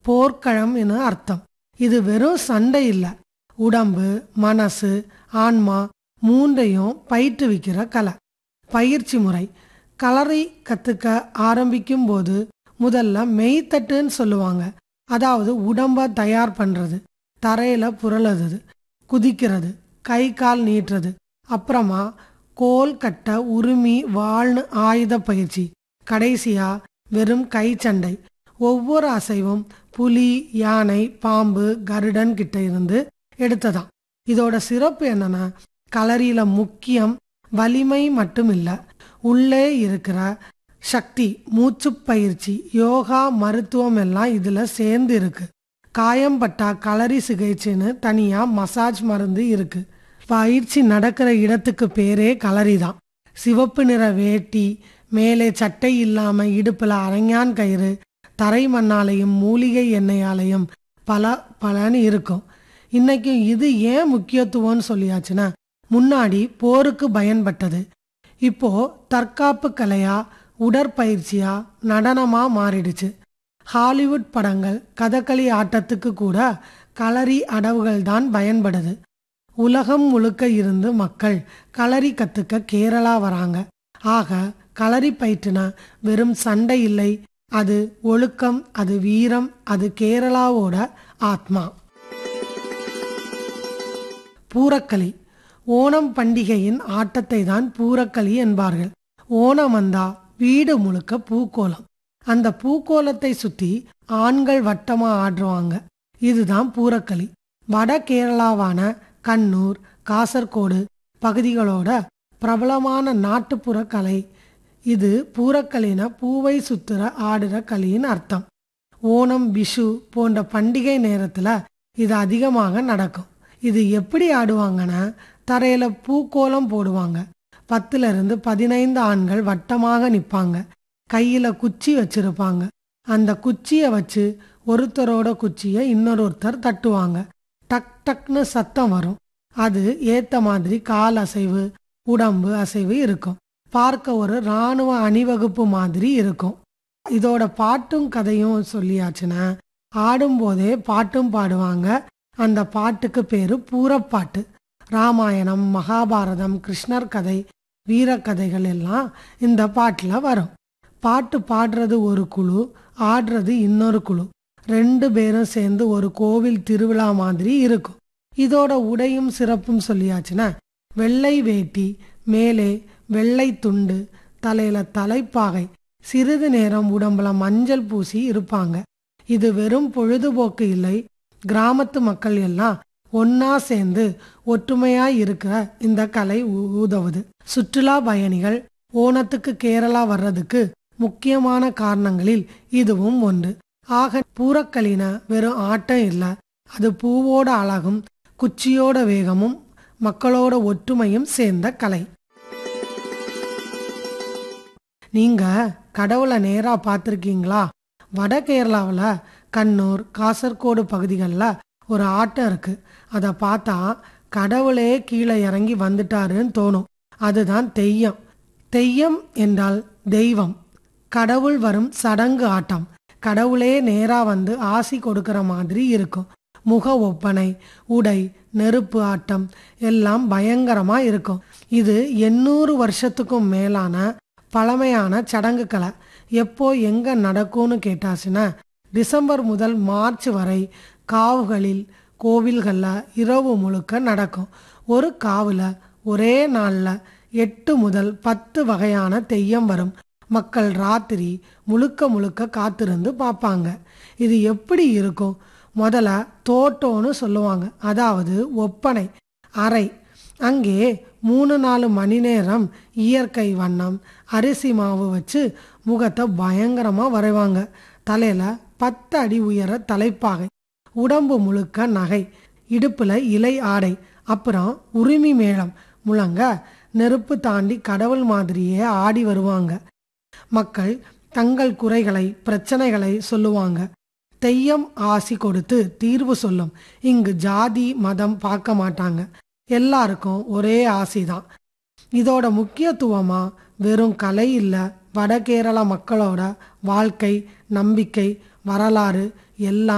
போர்க்களம் என அர்த்தம் இது வெறும் சண்டை இல்ல உடம்பு மனசு ஆன்மா மூன்றையும் பயிற்றுவிக்கிற கலை பயிற்சி முறை களரி கத்துக்க ஆரம்பிக்கும் போது முதல்ல மெய்த்தட்டுன்னு சொல்லுவாங்க அதாவது உடம்ப தயார் பண்றது தரையில புரளுறது குதிக்கிறது கை கால் நீட்டுறது அப்புறமா கோல் கட்ட உருமி வாழ்னு ஆயுத பயிற்சி கடைசியா வெறும் கை சண்டை ஒவ்வொரு அசைவும் புலி யானை பாம்பு கருடன் கிட்ட இருந்து எடுத்ததாம் இதோட சிறப்பு என்னன்னா களரியில முக்கியம் வலிமை மட்டும் இல்ல உள்ளே இருக்கிற சக்தி மூச்சு பயிற்சி யோகா மருத்துவம் எல்லாம் இதுல சேர்ந்து இருக்கு காயம்பட்டா களரி சிகிச்சைன்னு தனியா மசாஜ் மருந்து இருக்கு பயிற்சி நடக்கிற இடத்துக்கு பேரே களரி தான் சிவப்பு நிற வேட்டி மேலே சட்டை இல்லாம இடுப்புல அரஞ்சான் கயிறு தரை மண்ணாலையும் மூலிகை எண்ணெயாலையும் பல பலன்னு இருக்கும் இன்னைக்கும் இது ஏன் முக்கியத்துவம்னு சொல்லியாச்சுன்னா முன்னாடி போருக்கு பயன்பட்டது இப்போ தற்காப்பு கலையா உடற்பயிற்சியா நடனமா மாறிடுச்சு ஹாலிவுட் படங்கள் கதகளி ஆட்டத்துக்கு கூட களரி அடவுகள் தான் பயன்படுது உலகம் முழுக்க இருந்து மக்கள் களரி கத்துக்க கேரளா வராங்க ஆக களரி பயிற்றுனா வெறும் சண்டை இல்லை அது ஒழுக்கம் அது வீரம் அது கேரளாவோட ஆத்மா பூரக்களி ஓணம் பண்டிகையின் ஆட்டத்தை தான் பூரக்களி என்பார்கள் ஓணம் வந்தா வீடு முழுக்க பூக்கோலம் அந்த பூக்கோலத்தை சுத்தி ஆண்கள் வட்டமா ஆடுவாங்க இதுதான் பூரக்களி வட கேரளாவான கண்ணூர் காசர்கோடு பகுதிகளோட பிரபலமான நாட்டுப்புற கலை இது பூரக்களின பூவை சுத்துற ஆடுற களியின் அர்த்தம் ஓணம் விஷு போன்ற பண்டிகை நேரத்துல இது அதிகமாக நடக்கும் இது எப்படி ஆடுவாங்கன்னா தரையில பூக்கோலம் போடுவாங்க பத்துல இருந்து பதினைந்து ஆண்கள் வட்டமாக நிப்பாங்க கையில குச்சி வச்சிருப்பாங்க அந்த குச்சிய வச்சு ஒருத்தரோட குச்சிய இன்னொருத்தர் தட்டுவாங்க டக் டக்னு சத்தம் வரும் அது ஏத்த மாதிரி கால் அசைவு உடம்பு அசைவு இருக்கும் பார்க்க ஒரு இராணுவ அணிவகுப்பு மாதிரி இருக்கும் இதோட பாட்டும் கதையும் சொல்லியாச்சுன்னா ஆடும்போதே பாட்டும் பாடுவாங்க அந்த பாட்டுக்கு பேரு பூரப்பாட்டு ராமாயணம் மகாபாரதம் கிருஷ்ணர் கதை வீரக்கதைகள் எல்லாம் இந்த பாட்டில் வரும் பாட்டு பாடுறது ஒரு குழு ஆடுறது இன்னொரு குழு ரெண்டு பேரும் சேர்ந்து ஒரு கோவில் திருவிழா மாதிரி இருக்கும் இதோட உடையும் சிறப்பும் சொல்லியாச்சுன்னா வெள்ளை வேட்டி மேலே வெள்ளை துண்டு தலையில தலைப்பாகை சிறிது நேரம் உடம்புல மஞ்சள் பூசி இருப்பாங்க இது வெறும் பொழுதுபோக்கு இல்லை கிராமத்து மக்கள் எல்லாம் ஒன்னா சேர்ந்து ஒற்றுமையா இருக்கிற இந்த கலை உ- உதவுது சுற்றுலா பயணிகள் ஓணத்துக்கு கேரளா வர்றதுக்கு முக்கியமான காரணங்களில் இதுவும் ஒன்று ஆக பூரக்களின வெறும் ஆட்டம் இல்ல அது பூவோட அழகும் குச்சியோட வேகமும் மக்களோட ஒற்றுமையும் சேர்ந்த கலை நீங்க கடவுளை நேரா பார்த்துருக்கீங்களா வட கேரளாவில் கண்ணூர் காசர்கோடு பகுதிகளில் ஒரு ஆட்டம் இருக்கு அதை பார்த்தா கடவுளே கீழே இறங்கி வந்துட்டாருன்னு தோணும் அதுதான் தெய்யம் தெய்யம் என்றால் தெய்வம் கடவுள் வரும் சடங்கு ஆட்டம் கடவுளே நேரா வந்து ஆசி கொடுக்கிற மாதிரி இருக்கும் முக ஒப்பனை உடை நெருப்பு ஆட்டம் எல்லாம் பயங்கரமா இருக்கும் இது எண்ணூறு வருஷத்துக்கும் மேலான பழமையான சடங்கு கலை எப்போ எங்க நடக்கும்னு கேட்டாச்சுன்னா டிசம்பர் முதல் மார்ச் வரை காவுகளில் கோவில்கள்ல இரவு முழுக்க நடக்கும் ஒரு காவுல ஒரே நாள்ல எட்டு முதல் பத்து வகையான தெய்யம் வரும் மக்கள் ராத்திரி முழுக்க முழுக்க காத்திருந்து பார்ப்பாங்க இது எப்படி இருக்கும் முதல்ல தோட்டம்னு சொல்லுவாங்க அதாவது ஒப்பனை அறை அங்கே மூணு நாலு மணி நேரம் இயற்கை வண்ணம் அரிசி மாவு வச்சு முகத்தை பயங்கரமா வரைவாங்க தலையில பத்து அடி உயர தலைப்பாகை உடம்பு முழுக்க நகை இடுப்புல இலை ஆடை அப்புறம் உரிமை மேளம் முழங்க நெருப்பு தாண்டி கடவுள் மாதிரியே ஆடி வருவாங்க மக்கள் தங்கள் குறைகளை பிரச்சனைகளை சொல்லுவாங்க தெய்யம் ஆசி கொடுத்து தீர்வு சொல்லும் இங்கு ஜாதி மதம் பார்க்க மாட்டாங்க எல்லாருக்கும் ஒரே ஆசி தான் இதோட முக்கியத்துவமா வெறும் கலை இல்ல வட கேரள மக்களோட வாழ்க்கை நம்பிக்கை வரலாறு எல்லாம்